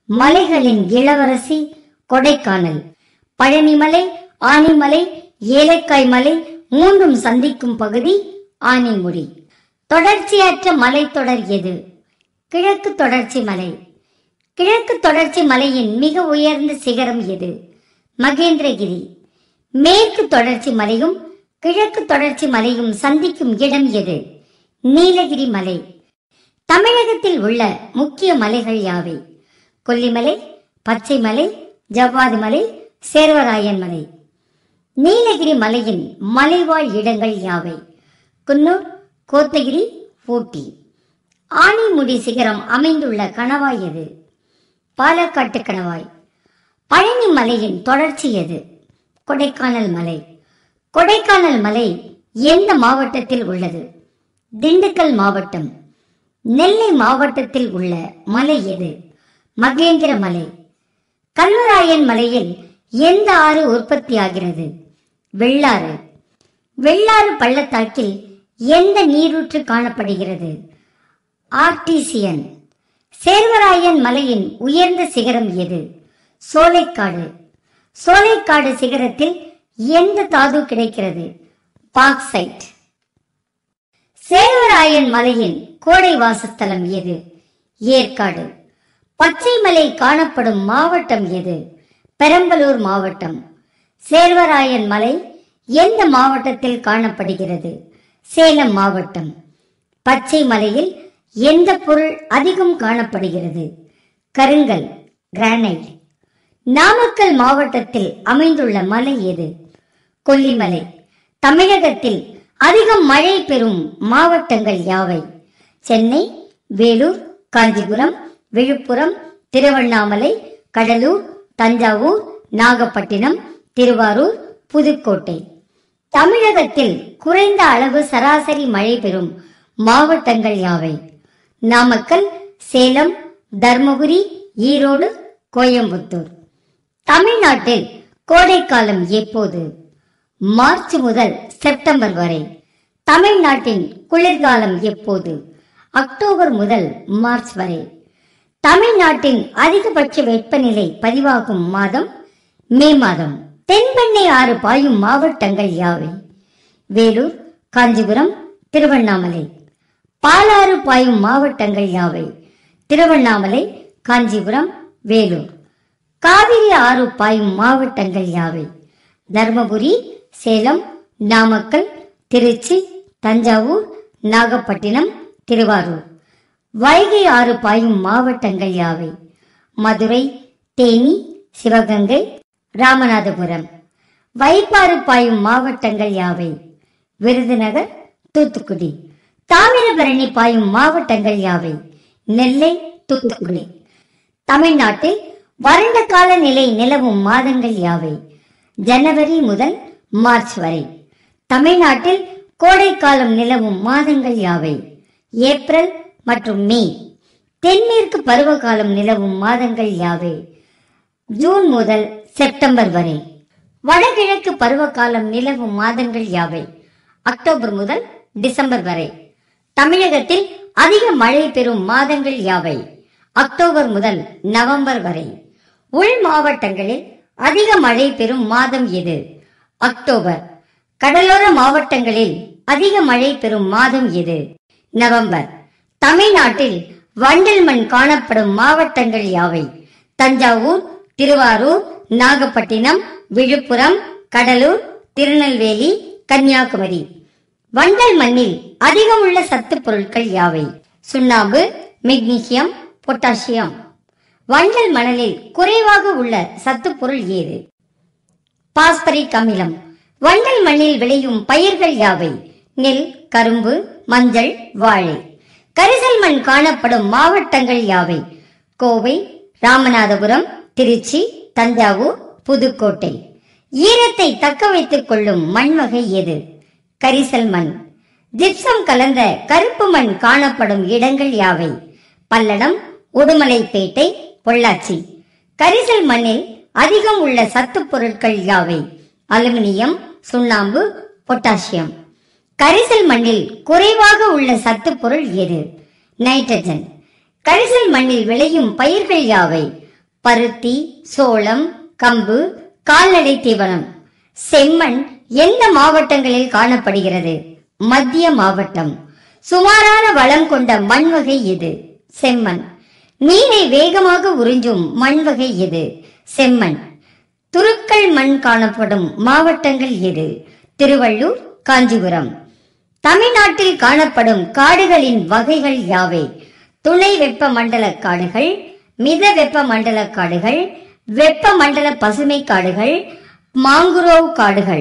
மலைகளின் இளவரசி கொடைக்கானல் பழனிமலை ஆனைமலை ஏலக்காய் மலை மூன்றும் சந்திக்கும் பகுதி ஆனைமுடி தொடர்ச்சியற்ற மலைத்தொடர் எது கிழக்கு தொடர்ச்சி மலை கிழக்கு தொடர்ச்சி மலையின் மிக உயர்ந்த சிகரம் எது மகேந்திரகிரி மேற்கு தொடர்ச்சி மலையும் கிழக்கு தொடர்ச்சி மலையும் சந்திக்கும் இடம் எது நீலகிரி மலை தமிழகத்தில் உள்ள முக்கிய மலைகள் யாவை கொல்லிமலை பச்சைமலை ஜவ்வாது மலை சேர்வராயன் மலை நீலகிரி மலையின் மலைவாழ் இடங்கள் யாவை குன்னூர் கோத்தகிரி ஊட்டி ஆனைமுடி சிகரம் அமைந்துள்ள கணவாய் எது பாலக்காட்டு கணவாய் பழனி மலையின் தொடர்ச்சி எது கொடைக்கானல் மலை கொடைக்கானல் மலை எந்த மாவட்டத்தில் உள்ளது திண்டுக்கல் மாவட்டம் நெல்லை மாவட்டத்தில் உள்ள மலை எது மகேந்திர மலை கல்வராயன் மலையில் எந்த ஆறு உற்பத்தியாகிறது வெள்ளாறு வெள்ளாறு பள்ளத்தாக்கில் எந்த நீரூற்று காணப்படுகிறது ஆர்டிசியன் சேர்வராயன் மலையின் உயர்ந்த சிகரம் எது சோலைக்காடு சோலைக்காடு சிகரத்தில் எந்த தாது கிடைக்கிறது பாக்சைட் சேர்வராயன் மலையின் கோடை வாசஸ்தலம் எது ஏற்காடு பச்சை மலை காணப்படும் மாவட்டம் எது பெரம்பலூர் மாவட்டம் சேர்வராயன் மலை எந்த மாவட்டத்தில் காணப்படுகிறது சேலம் மாவட்டம் பச்சை மலையில் எந்த பொருள் அதிகம் காணப்படுகிறது கருங்கல் கிரானைட் நாமக்கல் மாவட்டத்தில் அமைந்துள்ள மலை எது கொல்லிமலை தமிழகத்தில் அதிகம் மழை பெறும் மாவட்டங்கள் யாவை சென்னை வேலூர் காஞ்சிபுரம் விழுப்புரம் திருவண்ணாமலை கடலூர் தஞ்சாவூர் நாகப்பட்டினம் திருவாரூர் புதுக்கோட்டை தமிழகத்தில் குறைந்த அளவு சராசரி மழை பெறும் மாவட்டங்கள் யாவை நாமக்கல் சேலம் தர்மபுரி ஈரோடு கோயம்புத்தூர் தமிழ்நாட்டில் கோடைக்காலம் எப்போது மார்ச் முதல் செப்டம்பர் வரை தமிழ்நாட்டின் குளிர்காலம் எப்போது அக்டோபர் முதல் மார்ச் வரை தமிழ்நாட்டின் அதிகபட்ச வெப்பநிலை பதிவாகும் மாதம் மே மாதம் தென்பெண்ணை ஆறு பாயும் மாவட்டங்கள் யாவை வேலூர் காஞ்சிபுரம் திருவண்ணாமலை பாலாறு பாயும் மாவட்டங்கள் யாவை திருவண்ணாமலை காஞ்சிபுரம் வேலூர் காவிரி ஆறு பாயும் மாவட்டங்கள் யாவை தர்மபுரி சேலம் நாமக்கல் திருச்சி தஞ்சாவூர் நாகப்பட்டினம் திருவாரூர் வைகை ஆறு பாயும் மாவட்டங்கள் யாவை மதுரை தேனி சிவகங்கை ராமநாதபுரம் வைப்பாறு பாயும் மாவட்டங்கள் யாவை விருதுநகர் தூத்துக்குடி தாமிரபரணி பாயும் மாவட்டங்கள் யாவை நெல்லை தூத்துக்குடி தமிழ்நாட்டில் வறண்ட கால நிலை நிலவும் மாதங்கள் யாவை ஜனவரி முதல் மார்ச் வரை தமிழ்நாட்டில் கோடைக்காலம் நிலவும் மாதங்கள் யாவை ஏப்ரல் மற்றும் மே தென்மேற்கு பருவகாலம் நிலவும் மாதங்கள் யாவை ஜூன் முதல் செப்டம்பர் வரை வடகிழக்கு பருவகாலம் நிலவும் மாதங்கள் யாவை அக்டோபர் முதல் டிசம்பர் வரை தமிழகத்தில் அதிக மழை பெறும் மாதங்கள் யாவை அக்டோபர் முதல் நவம்பர் வரை உள் மாவட்டங்களில் அதிக மழை பெறும் மாதம் எது அக்டோபர் கடலோர மாவட்டங்களில் அதிக மழை பெறும் மாதம் எது நவம்பர் தமிழ்நாட்டில் வண்டல் மண் காணப்படும் மாவட்டங்கள் யாவை தஞ்சாவூர் திருவாரூர் நாகப்பட்டினம் விழுப்புரம் கடலூர் திருநெல்வேலி கன்னியாகுமரி வண்டல் மண்ணில் அதிகம் உள்ள சத்துப் பொருட்கள் யாவை சுண்ணாம்பு மெக்னீசியம் பொட்டாசியம் வண்டல் மணலில் குறைவாக உள்ள சத்துப் பொருள் ஏது பாஸ்பரிக் அமிலம் வண்டல் மண்ணில் விளையும் பயிர்கள் யாவை நெல் கரும்பு மஞ்சள் வாழை கரிசல் மண் காணப்படும் மாவட்டங்கள் யாவை கோவை ராமநாதபுரம் திருச்சி தஞ்சாவூர் புதுக்கோட்டை ஈரத்தை தக்க வைத்துக் கொள்ளும் மண் வகை எது கரிசல் மண் ஜிப்சம் கலந்த கருப்பு மண் காணப்படும் இடங்கள் யாவை பல்லடம் உடுமலைப்பேட்டை பொள்ளாச்சி கரிசல் மண்ணில் அதிகம் உள்ள சத்துப் பொருட்கள் யாவை அலுமினியம் சுண்ணாம்பு பொட்டாசியம் கரிசல் மண்ணில் குறைவாக உள்ள சத்துப் பொருள் எது நைட்ரஜன் கரிசல் மண்ணில் விளையும் பயிர்கள் யாவை பருத்தி சோளம் கம்பு கால்நடை தீவனம் செம்மண் எந்த மாவட்டங்களில் காணப்படுகிறது மத்திய மாவட்டம் சுமாரான வளம் கொண்ட மண் வகை எது செம்மண் நீரை வேகமாக உறிஞ்சும் மண் வகை எது செம்மண் துருக்கல் மண் காணப்படும் மாவட்டங்கள் எது திருவள்ளூர் காஞ்சிபுரம் தமிழ்நாட்டில் காணப்படும் காடுகளின் வகைகள் யாவை துணை வெப்ப மண்டல காடுகள் மித வெப்ப மண்டல காடுகள் வெப்ப மண்டல பசுமை காடுகள் மாங்குரோவ் காடுகள்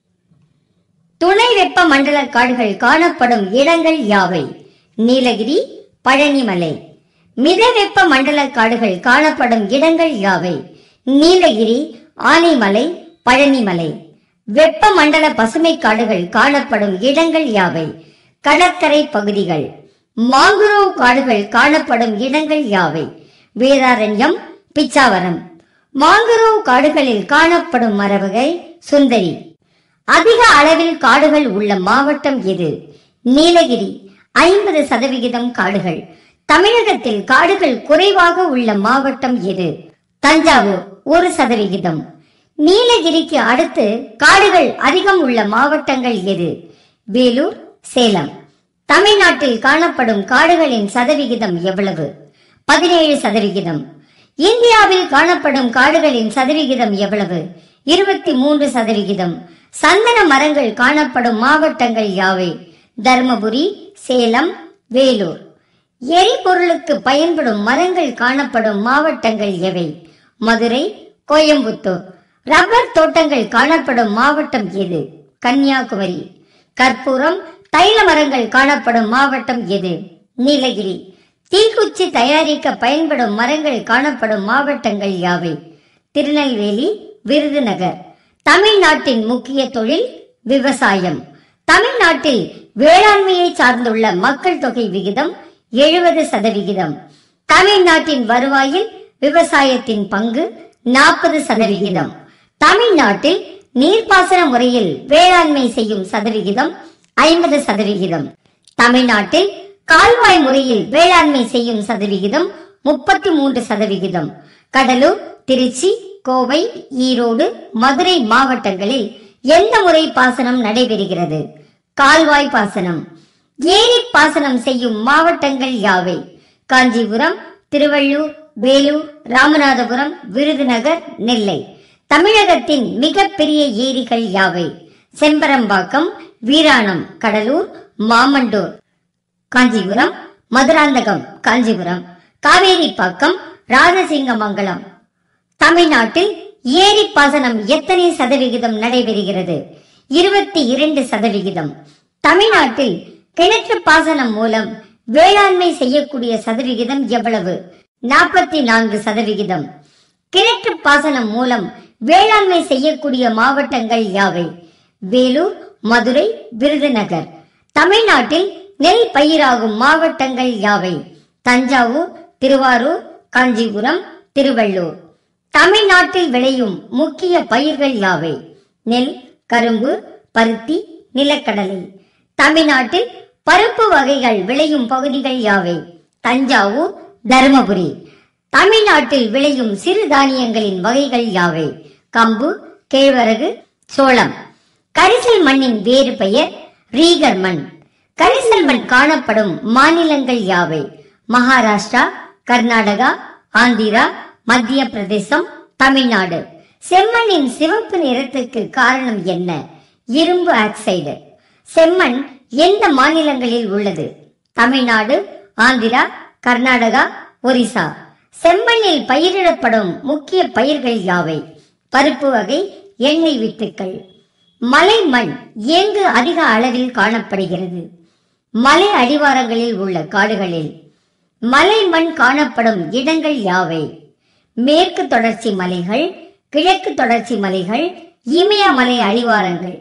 துணை வெப்ப மண்டல காடுகள் காணப்படும் இடங்கள் யாவை நீலகிரி பழனிமலை மித வெப்ப மண்டல காடுகள் காணப்படும் இடங்கள் யாவை நீலகிரி ஆனைமலை பழனிமலை வெப்ப மண்டல பசுமை காடுகள் காணப்படும் இடங்கள் யாவை கடற்கரை பகுதிகள் மாங்குரோவ் காடுகள் காணப்படும் இடங்கள் யாவை வேதாரண்யம் பிச்சாவரம் மாங்குரோவ் காடுகளில் காணப்படும் மரவகை சுந்தரி அதிக அளவில் காடுகள் உள்ள மாவட்டம் எது நீலகிரி ஐம்பது சதவிகிதம் காடுகள் தமிழகத்தில் காடுகள் குறைவாக உள்ள மாவட்டம் எது தஞ்சாவூர் ஒரு சதவிகிதம் நீலகிரிக்கு அடுத்து காடுகள் அதிகம் உள்ள மாவட்டங்கள் எது வேலூர் சேலம் தமிழ்நாட்டில் காணப்படும் காடுகளின் சதவிகிதம் எவ்வளவு பதினேழு சதவிகிதம் இந்தியாவில் காணப்படும் காடுகளின் சதவிகிதம் எவ்வளவு இருபத்தி மூன்று சதவிகிதம் சந்தன மரங்கள் காணப்படும் மாவட்டங்கள் யாவை தர்மபுரி சேலம் வேலூர் எரிபொருளுக்கு பயன்படும் மரங்கள் காணப்படும் மாவட்டங்கள் எவை மதுரை கோயம்புத்தூர் ரப்பர் தோட்டங்கள் காணப்படும் மாவட்டம் எது கன்னியாகுமரி கற்பூரம் தைல மரங்கள் காணப்படும் மாவட்டம் எது நீலகிரி தீக்குச்சி தயாரிக்க பயன்படும் மரங்கள் காணப்படும் மாவட்டங்கள் யாவை திருநெல்வேலி விருதுநகர் தமிழ்நாட்டின் முக்கிய தொழில் விவசாயம் தமிழ்நாட்டில் வேளாண்மையை சார்ந்துள்ள மக்கள் தொகை விகிதம் எழுபது சதவிகிதம் தமிழ்நாட்டின் வருவாயில் விவசாயத்தின் பங்கு நாற்பது சதவிகிதம் தமிழ்நாட்டில் நீர்ப்பாசன முறையில் வேளாண்மை செய்யும் சதவிகிதம் ஐம்பது சதவிகிதம் தமிழ்நாட்டில் கால்வாய் முறையில் வேளாண்மை செய்யும் சதவிகிதம் முப்பத்தி மூன்று சதவிகிதம் கடலூர் திருச்சி கோவை ஈரோடு மதுரை மாவட்டங்களில் எந்த முறை பாசனம் நடைபெறுகிறது கால்வாய் பாசனம் ஏரி பாசனம் செய்யும் மாவட்டங்கள் யாவை காஞ்சிபுரம் திருவள்ளூர் வேலூர் ராமநாதபுரம் விருதுநகர் நெல்லை தமிழகத்தின் மிகப்பெரிய ஏரிகள் யாவை செம்பரம்பாக்கம் வீராணம் கடலூர் மாமண்டூர் காஞ்சிபுரம் மதுராந்தகம் காஞ்சிபுரம் காவேரிப்பாக்கம் ராஜசிங்கமங்கலம் தமிழ்நாட்டில் ஏரி பாசனம் எத்தனை சதவிகிதம் நடைபெறுகிறது இருபத்தி இரண்டு சதவிகிதம் தமிழ்நாட்டில் கிணற்று பாசனம் மூலம் வேளாண்மை செய்யக்கூடிய சதவிகிதம் எவ்வளவு நாற்பத்தி நான்கு சதவிகிதம் கிணற்று பாசனம் மூலம் வேளாண்மை செய்யக்கூடிய மாவட்டங்கள் யாவை வேலூர் மதுரை விருதுநகர் தமிழ்நாட்டில் நெல் பயிராகும் மாவட்டங்கள் யாவை தஞ்சாவூர் திருவாரூர் காஞ்சிபுரம் திருவள்ளூர் தமிழ்நாட்டில் விளையும் முக்கிய பயிர்கள் யாவை நெல் கரும்பு பருத்தி நிலக்கடலை தமிழ்நாட்டில் பருப்பு வகைகள் விளையும் பகுதிகள் யாவை தஞ்சாவூர் தருமபுரி தமிழ்நாட்டில் விளையும் சிறு தானியங்களின் வகைகள் யாவை கம்பு கேழ்வரகு சோளம் கரிசல் மண்ணின் வேறு பெயர் ரீகர் மண் கரிசல் மண் காணப்படும் மாநிலங்கள் யாவை மகாராஷ்டிரா கர்நாடகா ஆந்திரா மத்திய பிரதேசம் தமிழ்நாடு செம்மண்ணின் சிவப்பு நிறத்துக்கு காரணம் என்ன இரும்பு ஆக்சைடு செம்மண் எந்த மாநிலங்களில் உள்ளது தமிழ்நாடு ஆந்திரா கர்நாடகா ஒரிசா செம்மண்ணில் பயிரிடப்படும் முக்கிய பயிர்கள் யாவை பருப்பு வகை எண்ணெய் வித்துக்கள் மலை மண் எங்கு அதிக அளவில் காணப்படுகிறது மலை அடிவாரங்களில் உள்ள காடுகளில் மலை மண் காணப்படும் இடங்கள் யாவை மேற்கு தொடர்ச்சி மலைகள் கிழக்கு தொடர்ச்சி மலைகள் இமயமலை அடிவாரங்கள்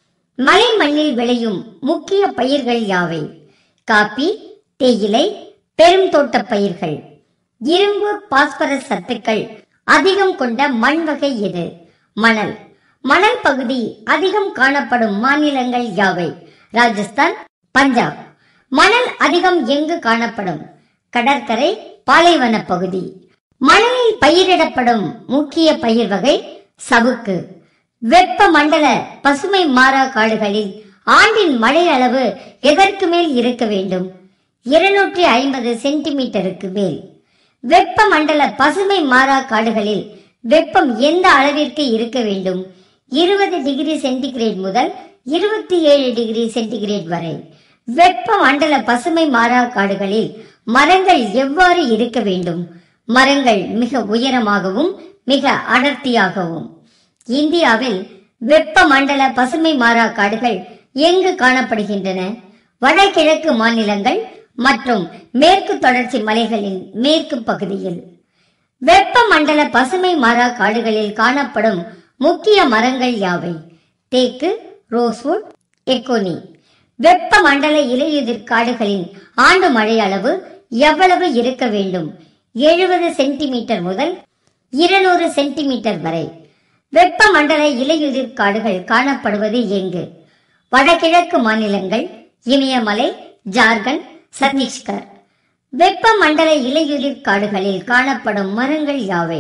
மலை மண்ணில் விளையும் முக்கிய பயிர்கள் யாவை காப்பி தேயிலை பெரும் தோட்ட பயிர்கள் இரும்பு பாஸ்பரஸ் சத்துக்கள் அதிகம் கொண்ட மண் வகை எது மணல் மணல் பகுதி அதிகம் காணப்படும் மாநிலங்கள் யாவை ராஜஸ்தான் பஞ்சாப் மணல் அதிகம் எங்கு காணப்படும் கடற்கரை பாலைவன பகுதி மணலில் பயிரிடப்படும் முக்கிய பயிர் வகை சவுக்கு வெப்ப மண்டல பசுமை மாறா காடுகளில் ஆண்டின் மழை அளவு எதற்கு மேல் இருக்க வேண்டும் இருநூற்றி ஐம்பது சென்டிமீட்டருக்கு மேல் வெப்ப மண்டல பசுமை மாறா காடுகளில் வெப்பம் எந்த அளவிற்கு இருக்க வேண்டும் இருபது டிகிரி சென்டிகிரேட் முதல் இருபத்தி ஏழு டிகிரி சென்டிகிரேட் வரை வெப்ப மண்டல பசுமை மாறா காடுகளில் மரங்கள் எவ்வாறு இருக்க வேண்டும் மரங்கள் மிக உயரமாகவும் மிக அடர்த்தியாகவும் இந்தியாவில் வெப்ப மண்டல பசுமை மாறா காடுகள் எங்கு காணப்படுகின்றன வடகிழக்கு மாநிலங்கள் மற்றும் மேற்கு தொடர்ச்சி மலைகளின் மேற்கு பகுதியில் வெப்ப மண்டல பசுமை மாறா காடுகளில் காணப்படும் முக்கிய மரங்கள் யாவை தேக்கு ரோஸ்வுட் எக்கோனி வெப்ப மண்டல இலையுதிர் காடுகளின் ஆண்டு மழை அளவு எவ்வளவு இருக்க வேண்டும் எழுபது சென்டிமீட்டர் முதல் இருநூறு சென்டிமீட்டர் வரை வெப்ப மண்டல இலையுதிர் காடுகள் காணப்படுவது எங்கு வடகிழக்கு மாநிலங்கள் இமயமலை ஜார்க்கண்ட் சத்தீஸ்கர் வெப்ப மண்டல இலையுதிர் காடுகளில் காணப்படும் மரங்கள் யாவை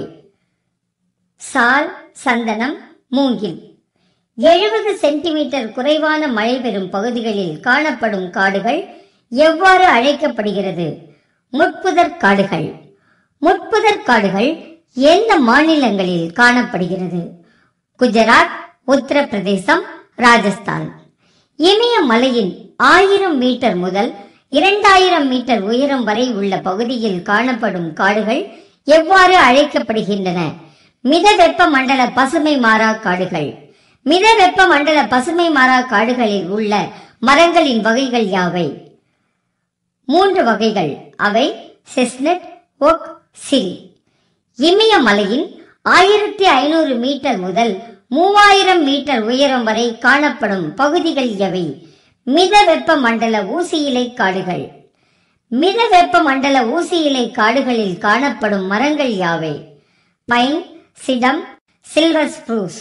சால் சந்தனம் மூங்கில் எழுபது சென்டிமீட்டர் குறைவான மழை பெறும் பகுதிகளில் காணப்படும் காடுகள் எவ்வாறு அழைக்கப்படுகிறது முட்புதர் காடுகள் முட்புதர் காடுகள் எந்த மாநிலங்களில் காணப்படுகிறது குஜராத் உத்தரப்பிரதேசம் ராஜஸ்தான் இமயமலையின் ஆயிரம் மீட்டர் முதல் இரண்டாயிரம் மீட்டர் உயரம் வரை உள்ள பகுதியில் காணப்படும் காடுகள் எவ்வாறு அழைக்கப்படுகின்றன மித வெப்ப மண்டல பசுமை மாறா காடுகள் மித வெப்ப மண்டல பசுமை மாறா காடுகளில் உள்ள மரங்களின் வகைகள் யாவை மூன்று வகைகள் அவை செஸ்னட் ஒக் சில் இமயமலையின் ஆயிரத்தி ஐநூறு மீட்டர் முதல் மூவாயிரம் மீட்டர் உயரம் வரை காணப்படும் பகுதிகள் எவை மித வெப்ப மண்டல ஊசி இலை காடுகள் மித வெப்ப மண்டல ஊசி இலை காடுகளில் காணப்படும் மரங்கள் யாவை பைன் சிடம் சில்வர் ஸ்ப்ரூஸ்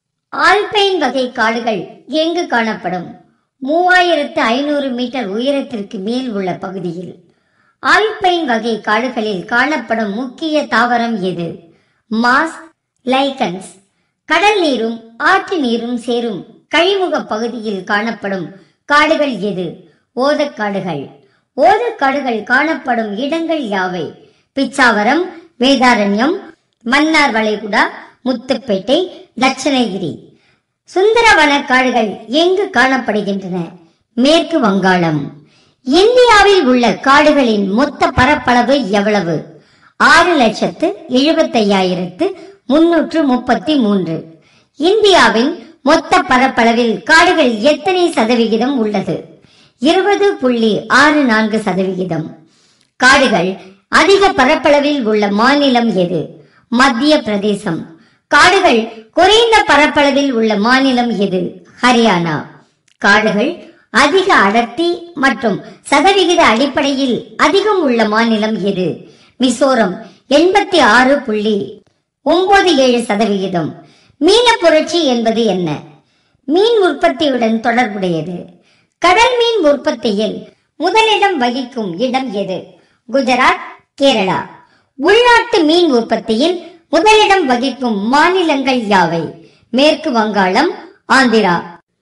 ஆல்பைன் வகை காடுகள் எங்கு காணப்படும் மூவாயிரத்து ஐநூறு மீட்டர் உயரத்திற்கு மேல் உள்ள பகுதியில் ஆல்பைன் வகை காடுகளில் காணப்படும் முக்கிய தாவரம் எது மாஸ் லைக்கன்ஸ் கடல் நீரும் ஆற்று நீரும் சேரும் கழிமுக பகுதியில் காணப்படும் காடுகள் எது ஓதக்காடுகள் ஓதக்காடுகள் காணப்படும் இடங்கள் யாவை பிச்சாவரம் வேதாரண்யம் மன்னார் வளைகுடா முத்துப்பேட்டை தட்சணகிரி சுந்தரவன காடுகள் எங்கு காணப்படுகின்றன மேற்கு வங்காளம் இந்தியாவில் உள்ள காடுகளின் மொத்த பரப்பளவு எவ்வளவு ஆறு லட்சத்து எழுபத்தையாயிரத்து முன்னூற்று முப்பத்தி மூன்று இந்தியாவின் மொத்த பரப்பளவில் காடுகள் எத்தனை சதவிகிதம் உள்ளது இருபது புள்ளி ஆறு நான்கு சதவிகிதம் காடுகள் அதிக பரப்பளவில் உள்ள மாநிலம் எது மத்திய பிரதேசம் காடுகள் குறைந்த பரப்பளவில் உள்ள மாநிலம் எது ஹரியானா காடுகள் அதிக அடர்த்தி மற்றும் சதவிகித அடிப்படையில் அதிகம் உள்ள மாநிலம் எது மிசோரம் எண்பத்தி ஆறு புள்ளி ஒன்பது ஏழு சதவிகிதம் மீன புரட்சி என்பது என்ன மீன் உற்பத்தியுடன் தொடர்புடையது கடல் மீன் உற்பத்தியில் முதலிடம் வகிக்கும் இடம் எது குஜராத் கேரளா உள்நாட்டு மீன் உற்பத்தியில் முதலிடம் வகிக்கும் மாநிலங்கள் யாவை மேற்கு வங்காளம் ஆந்திரா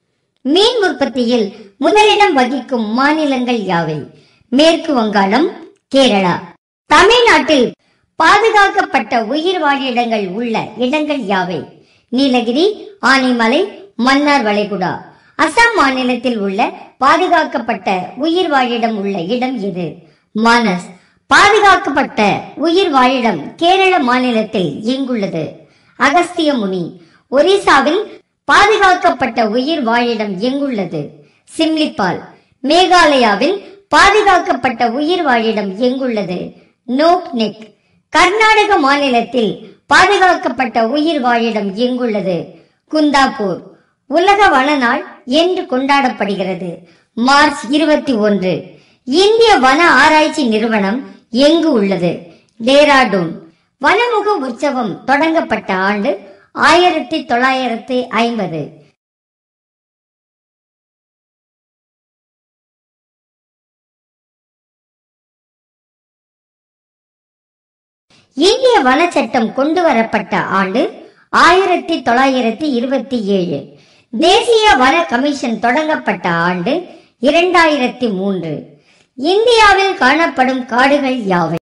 மீன் உற்பத்தியில் முதலிடம் வகிக்கும் மாநிலங்கள் யாவை மேற்கு வங்காளம் கேரளா தமிழ்நாட்டில் பாதுகாக்கப்பட்ட உயிர் வாழிடங்கள் உள்ள இடங்கள் யாவை நீலகிரி ஆனைமலை மன்னார் வளைகுடா அசாம் மாநிலத்தில் உள்ள பாதுகாக்கப்பட்ட உயிர் வாழிடம் உள்ள இடம் எது மானஸ் பாதுகாக்கப்பட்ட உயிர் வாழிடம் கேரள மாநிலத்தில் எங்குள்ளது அகஸ்திய முனி ஒரிசாவில் பாதுகாக்கப்பட்ட உயிர் வாழிடம் எங்குள்ளது சிம்லிபால் மேகாலயாவில் பாதுகாக்கப்பட்ட உயிர் வாழிடம் எங்குள்ளது நோக் நெக் கர்நாடக மாநிலத்தில் பாதுகாக்கப்பட்ட உயிர் வாழிடம் எங்குள்ளது குந்தாப்பூர் உலக வன நாள் என்று கொண்டாடப்படுகிறது மார்ச் இருபத்தி ஒன்று இந்திய வன ஆராய்ச்சி நிறுவனம் எங்கு உள்ளது டேராடூன் வனமுக உற்சவம் தொடங்கப்பட்ட ஆண்டு ஆயிரத்தி தொள்ளாயிரத்தி ஐம்பது இந்திய வனச்சட்டம் கொண்டு வரப்பட்ட ஆண்டு ஆயிரத்தி தொள்ளாயிரத்தி இருபத்தி ஏழு தேசிய வன கமிஷன் தொடங்கப்பட்ட ஆண்டு இரண்டாயிரத்தி மூன்று இந்தியாவில் காணப்படும் காடுகள் யாவை